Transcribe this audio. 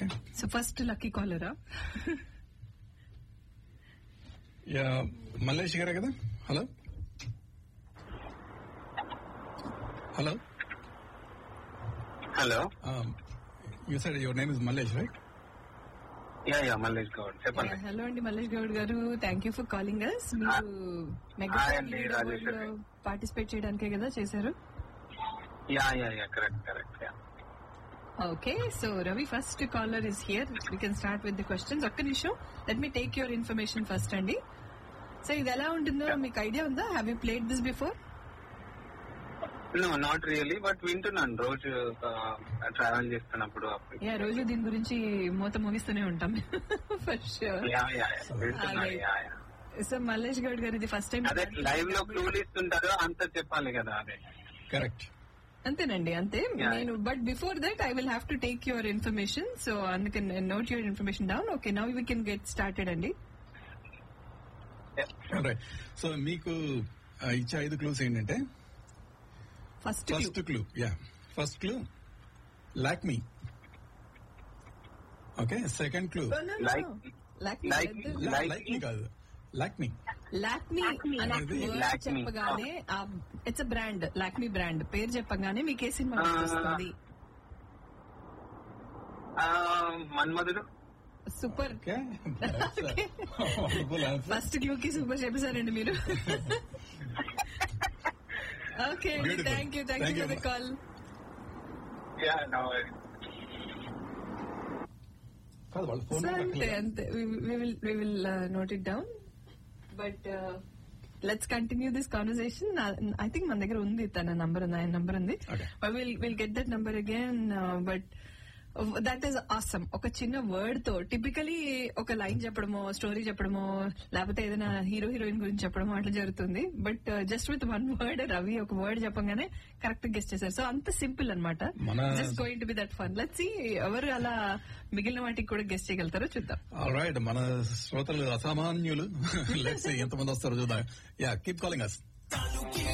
Okay so first lucky కాలరా yeah Mallesh గారే కదా hello hello hello you side your name is Mallesh right yeah yeah Mallesh Goud చెప్పండి hello అండి మల్లేష్ గౌడ్ గారు thank you for calling us మీరు Hi అండి, రాజేష్ మెగా గారు. పార్టిసిపేట్ చేయడానికే కదా చేశారు yeah yeah yeah correct correct yeah okay so Ravi first caller is here we can start with the questions ఒక్క నిమిషం let me take your information first అండి so ఇది ఎలా ఉంటుందో మీకు ఐడియా ఉందా have you played this before no not really but వింటున్నాను రోజు ట్రావెల్ చేస్తున్నప్పుడు అప్పుడు యా రోజు దీని గురించి మూత ముగిస్తూనే ఉంటాం ఫర్ షూర్ యా యా వింటున్నాను Alright. Yeah yeah so Mallesh Goud గారు ఇది ఫస్ట్ టైం అదే లైవ్ లో క్లూలు ఇస్తుంటారు అంత చెప్పాలి కదా అదే కరెక్ట్ అంతేనండి అంతే Yeah. నేను but before that I will have to take your information so అందుకని note your information down okay now we can get started అండి రైట్ సో మీకు ఆ, ఇచ్చే ఐదు క్లూస్ ఏంటంటే first first clue yeah first clue Lakme okay second clue Like- Lakme like- like me కాదు Lakme Lakme అనే అనేది word Lakme. చెప్పగానే it's a brand Lakme brand పేరు చెప్పగానే మీకు ఏ సినిమా Ah. వస్తుంది ఆ, Manmadhudu super okay Okay. Wonderful answer first clue కి సూపర్ చెప్పేశారండి మీరు okay Beautiful. Thank you thank Thank you you. For the call yeah no కాదు వాళ్ళ ఫోన్ సో అంతే అంతే we will we will note it down but let's continue this conversation I think మన దగ్గర ఉంది తన నంబర్ ఉంది ఆయన నంబర్ ఉంది Okay. Will will get that number again but that is awesome ఒక చిన్న వర్డ్ తో టిపికలీ ఒక లైన్ చెప్పడమో స్టోరీ చెప్పడమో లేకపోతే ఏదైనా హీరో హీరోయిన్ గురించి చెప్పడమో అట్లా జరుగుతుంది but just with one word Ravi ఒక వర్డ్ చెప్పగానే కరెక్ట్ గెస్ట్ చేశారు సో అంత సింపుల్ అనమాట మన- just going to be that fun let's see ఎవరు అలా మిగిలిన వాటికి కూడా గెస్ట్ చేయగలుగుతారో చూద్దాం రైట్ మన శ్రోతలు అసామాన్యులు లెట్స్ ఎంతమంది వస్తారో చూద్దాం యా కీప్ కాలింగ్ అస్